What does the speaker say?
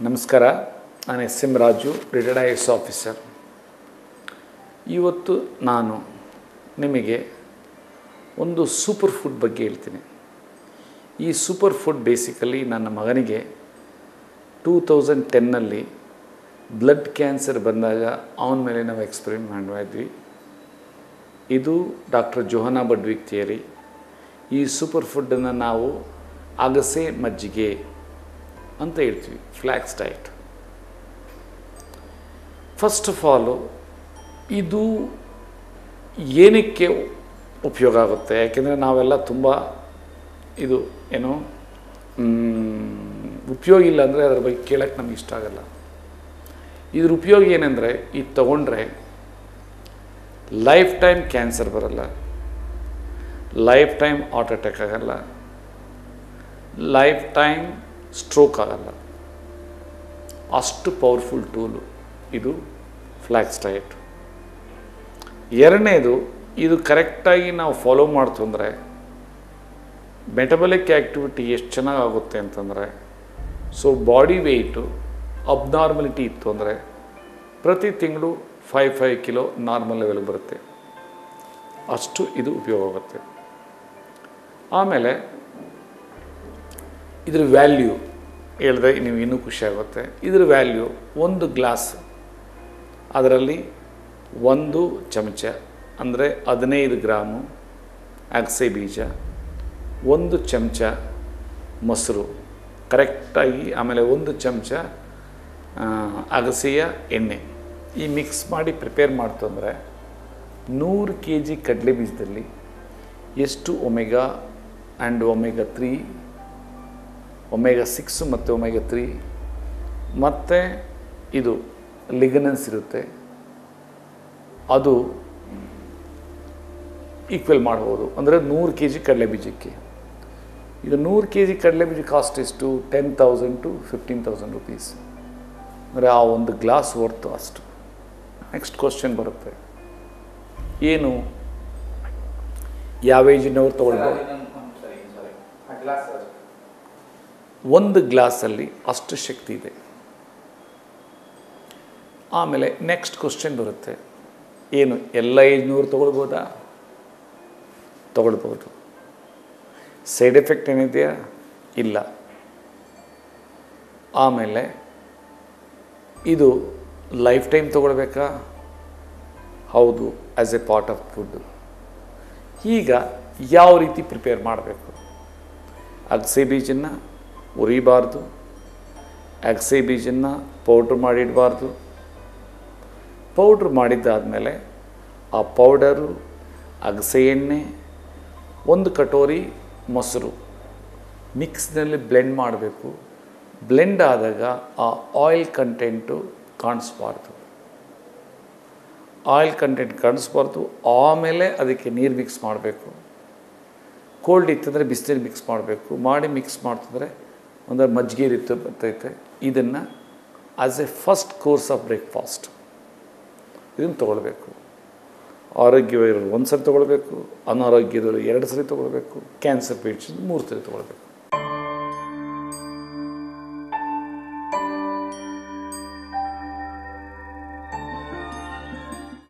ನಮಸ್ಕಾರ ನಾನು S M Raju retired I S officer ಇವತ್ತು ನಾನು ನಿಮಗೆ ಒಂದು ಸೂಪರ್ ಫುಡ್ ಬಗ್ಗೆ ಹೇಳ್ತೀನಿ ಈ ಸೂಪರ್ ಫುಡ್ ಬೇಸಿಕಲಿ ನನ್ನ ಮಗನಿಗೆ ಟೂ ತೌಸಂಡ್ ಟೆನ್ನಲ್ಲಿ ಬ್ಲಡ್ ಕ್ಯಾನ್ಸರ್ ಬಂದಾಗ ಅವನ ಮೇಲೆ ನಾವು ಎಕ್ಸ್ಪೆರಿಮೆಂಟ್ ಮಾಡಿದ್ವಿ ಇದು ಡಾಕ್ಟರ್ ಜೋಹನಾ ಬಡ್ವಿಕ್ ಥಿಯರಿ ಈ ಸೂಪರ್ ಫುಡ್ಡನ್ನು ನಾವು ಅಗಸೆ ಮಜ್ಜಿಗೆ ಅಂತ ಹೇಳ್ತೀವಿ flax diet first of all ಇದು ಏನಕ್ಕೆ ಉಪಯೋಗ ಆಗುತ್ತೆ ಯಾಕೆಂದರೆ ನಾವೆಲ್ಲ ತುಂಬ ಇದು ಏನು ಮ್, ಉಪಯೋಗ ಇಲ್ಲ ಅಂದರೆ ಅದ್ರ ಬಗ್ಗೆ ಕೇಳೋಕ್ಕೆ ನಮ್ಗೆ ಇಷ್ಟ ಆಗಲ್ಲ ಇದ್ರ ಉಪಯೋಗ ಏನಂದರೆ ಇದು ತಗೊಂಡ್ರೆ ಲೈಫ್ ಟೈಮ್ ಕ್ಯಾನ್ಸರ್ ಬರಲ್ಲ ಲೈಫ್ ಟೈಮ್ ಹಾರ್ಟ್ ಅಟ್ಯಾಕ್ ಆಗಲ್ಲ ಲೈಫ್ ಟೈಮ್ ಸ್ಟ್ರೋಕ್ ಆಗಲ್ಲ ಅಷ್ಟು ಪವರ್ಫುಲ್ ಟೂಲು ಇದು ಫ್ಲ್ಯಾಕ್ಸ್ ಡಯಟ್ ಎರಡನೇದು ಇದು ಕರೆಕ್ಟಾಗಿ ನಾವು ಫಾಲೋ ಮಾಡ್ತು ಅಂದರೆ ಮೆಟಬಲಿಕ್ ಆ್ಯಕ್ಟಿವಿಟಿ ಎಷ್ಟು ಚೆನ್ನಾಗಾಗುತ್ತೆ ಅಂತಂದರೆ ಸೊ ಬಾಡಿ ವೆಯ್ಟು ಅಬ್ನಾರ್ಮಲಿಟಿ ಇತ್ತು ಅಂದರೆ ಪ್ರತಿ ತಿಂಗಳು ಫೈವ್ ಫೈವ್ ಕಿಲೋ ನಾರ್ಮಲ್ ಲೆವೆಲ್ಗೆ ಬರುತ್ತೆ ಅಷ್ಟು ಇದು ಉಪಯೋಗ ಆಗುತ್ತೆ ಆಮೇಲೆ ಇದ್ರ ವ್ಯಾಲ್ಯೂ ಹೇಳಿದ್ರೆ ನೀವು ಇನ್ನೂ ಖುಷಿಯಾಗುತ್ತೆ ಇದ್ರ ವ್ಯಾಲ್ಯೂ ಒಂದು ಗ್ಲಾಸ್ ಅದರಲ್ಲಿ ಒಂದು ಚಮಚ ಅಂದರೆ ಹದಿನೈದು ಗ್ರಾಮು ಅಗಸೆ ಬೀಜ ಒಂದು ಚಮಚ ಮೊಸರು ಕರೆಕ್ಟಾಗಿ ಆಮೇಲೆ ಒಂದು ಚಮಚ ಆ, ಅಗಸೆಯ ಎಣ್ಣೆ ಈ ಮಿಕ್ಸ್ ಮಾಡಿ ಪ್ರಿಪೇರ್ ಮಾಡ್ತು ಅಂದರೆ ನೂರು ಕೆ ಜಿ ಕಡಲೆ ಬೀಜದಲ್ಲಿ ಎಷ್ಟು omega and omega three omega six ಮತ್ತು ಒಮೆಗಾ ತ್ರೀ ಮತ್ತು ಇದು ಲಿಗನೆನ್ಸ್ ಇರುತ್ತೆ ಅದು ಈಕ್ವಲ್ ಮಾಡ್ಬೋದು ಅಂದರೆ ನೂರು ಕೆ ಜಿ ಕಡಲೆ ಬೀಜಕ್ಕೆ ಈಗ ನೂರು ಕೆ ಜಿ ಕಡಲೆ ಬೀಜ ಕಾಸ್ಟ್ ಎಷ್ಟು ten thousand to fifteen thousand rupees ಅಂದರೆ ಆ ಒಂದು ಗ್ಲಾಸ್ ವರ್ತು ಅಷ್ಟು ನೆಕ್ಸ್ಟ್ ಕ್ವಶನ್ ಬರುತ್ತೆ ಏನು ಯಾವ ಏಜಿನವ್ರು ತೊಗೊಳ್ಬೋದು ಒಂದು ಗ್ಲಾಸಲ್ಲಿ ಅಷ್ಟು ಶಕ್ತಿ ಇದೆ ಆಮೇಲೆ ನೆಕ್ಸ್ಟ್ ಕ್ವಶನ್ ಬರುತ್ತೆ ಏನು ಎಲ್ಲ ಏಜ್ನವ್ರು ತೊಗೊಳ್ಬೋದಾ ತೊಗೊಳ್ಬೋದು ಸೈಡ್ ಎಫೆಕ್ಟ್ ಏನಿದೆಯಾ ಇಲ್ಲ ಆಮೇಲೆ ಇದು ಲೈಫ್ ಟೈಮ್ ತೊಗೊಳ್ಬೇಕಾ ಹೌದು as a part of food ಈಗ ಯಾವ ರೀತಿ ಪ್ರಿಪೇರ್ ಮಾಡಬೇಕು ಅಗಸೆ ಬೀಜನ ಉರಿಬಾರ್ದು ಅಗಸೆ ಬೀಜನ ಪೌಡ್ರ್ ಮಾಡಿಡಬಾರ್ದು ಪೌಡ್ರ್ ಮಾಡಿದ್ದಾದಮೇಲೆ ಆ ಪೌಡರು ಅಗಸೆ ಎಣ್ಣೆ ಒಂದು ಕಟೋರಿ ಮೊಸರು ಮಿಕ್ಸ್ನಲ್ಲಿ ಬ್ಲೆಂಡ್ ಮಾಡಬೇಕು ಬ್ಲೆಂಡ್ ಆದಾಗ ಆ ಆಯಿಲ್ ಕಂಟೆಂಟು ಕಾಣಿಸ್ಬಾರ್ದು ಆಯಿಲ್ ಕಂಟೆಂಟ್ ಕಾಣಿಸ್ಬಾರ್ದು ಆಮೇಲೆ ಅದಕ್ಕೆ ನೀರು ಮಿಕ್ಸ್ ಮಾಡಬೇಕು ಕೋಲ್ಡ್ ಇತ್ತಂದರೆ ಬಿಸಿನೀರು ಮಿಕ್ಸ್ ಮಾಡಬೇಕು ಮಾಡಿ ಮಿಕ್ಸ್ ಮಾಡ್ತಿದ್ರೆ ಅಂದರೆ ಮಜ್ಜಿಗೆ ರೀತಿ ಬರ್ತೈತೆ ಇದನ್ನು as a first course of breakfast ಇದನ್ನು ತೊಗೊಳ್ಬೇಕು ಆರೋಗ್ಯವಾಗಿರೋರು ಒಂದು ಸರಿ ತೊಗೊಳ್ಬೇಕು ಅನಾರೋಗ್ಯದವರು ಎರಡು ಸರಿ ತೊಗೊಳ್ಬೇಕು ಕ್ಯಾನ್ಸರ್ ಪೇಷಂಟ್ ಮೂರು ಸರಿ ತೊಗೊಳ್ಬೇಕು